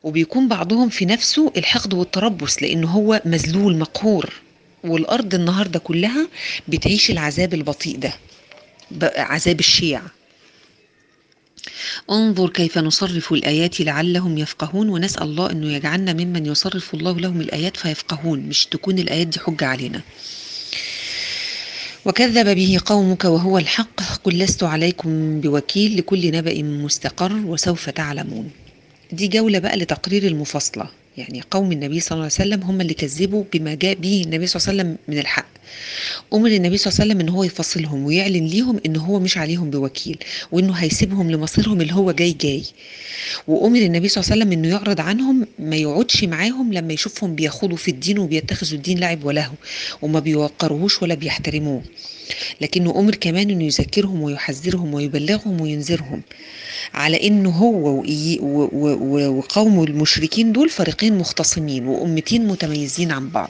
وبيكون بعضهم في نفسه الحقد والتربص لأنه هو مذلول مقهور والأرض النهاردة كلها بتعيش العذاب البطيء ده ب- عذاب الشيع انظر كيف نصرف الآيات لعلهم يفقهون ونسأل الله أنه يجعلنا ممن يصرف الله لهم الآيات فيفقهون مش تكون الآيات دي حجة علينا وكذب به قومك وهو الحق قل لست عليكم بوكيل لكل نبأ مستقر وسوف تعلمون دي جولة بقى لتقرير المفاصلة يعني قوم النبي صلى الله عليه وسلم هم اللي كذبوا بما جاء به النبي صلى الله عليه وسلم من الحق أمر النبي صلى الله عليه وسلم إن هو يفصلهم ويعلن ليهم إن هو مش عليهم بوكيل وإنه هيسيبهم لمصيرهم اللي هو جاي جاي وأمر النبي صلى الله عليه وسلم إنه يعرض عنهم ما يقعدش معاهم لما يشوفهم بيخوضوا في الدين وبيتخذوا الدين لعب ولهو وما بيوقروهوش ولا بيحترموه لكنه أمر كمان إنه يذكرهم ويحذرهم ويبلغهم وينذرهم على إنه هو وإي- و- و- و- وقومه المشركين دول فريقين مختصمين وأمتين متميزين عن بعض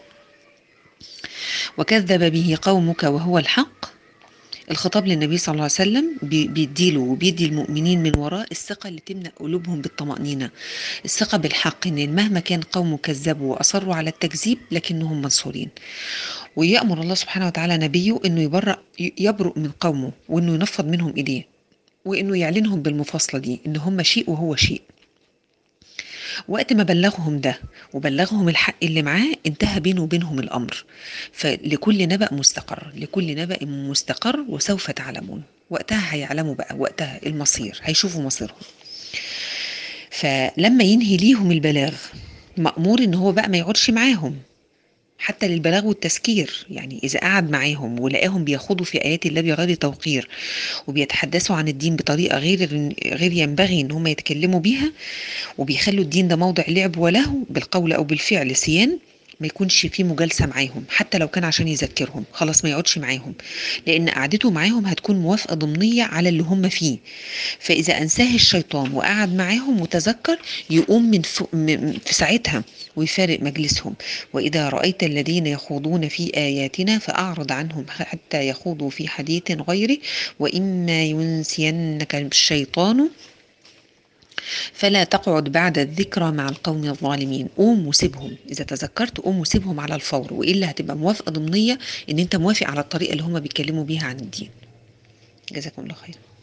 وكذب به قومك وهو الحق الخطاب للنبي صلى الله عليه وسلم بي- بيديله وبيدي المؤمنين من وراء الثقة اللي تملأ قلوبهم بالطمأنينة الثقة بالحق إن مهما كان قومه كذبوا وأصروا على التكذيب لكنهم منصورين ويأمر الله سبحانه وتعالى نبيه إنه يبرأ يبرؤ من قومه وإنه ينفض منهم إيديه وإنه يعلنهم بالمفاصلة دي إن هم شيء وهو شيء وقت ما بلغهم ده وبلغهم الحق اللي معاه انتهى بينه وبينهم الأمر فلكل نبأ مستقر لكل نبأ مستقر وسوف تعلمون وقتها هيعلموا بقى وقتها المصير هيشوفوا مصيرهم فلما ينهي ليهم البلاغ مأمور ان هو بقى ما يقعدش معاهم حتى للبلاغ والتذكير يعني إذا قعد معاهم ولقاهم بيخوضوا في آيات الله بغير توقير وبيتحدثوا عن الدين بطريقة غير غير ينبغي إن هم يتكلموا بيها وبيخلوا الدين ده موضع لعب ولهو بالقول أو بالفعل سيان ما يكونش في مجالسة معاهم حتى لو كان عشان يذكرهم خلاص ما يقعدش معاهم لأن قعدته معاهم هتكون موافقة ضمنية على اللي هم فيه فإذا أنساه الشيطان وقعد معاهم وتذكر يقوم من فوق م- في ساعتها ويفارق مجلسهم وإذا رأيت الذين يخوضون في آياتنا فأعرض عنهم حتى يخوضوا في حديث غيره وإما ينسينك الشيطان فلا تقعد بعد الذكرى مع القوم الظالمين قوم وسيبهم إذا تذكرت قوم وسيبهم على الفور وإلا هتبقى موافقة ضمنية إن أنت موافق على الطريقة اللي هم بيتكلموا بيها عن الدين جزاكم الله خير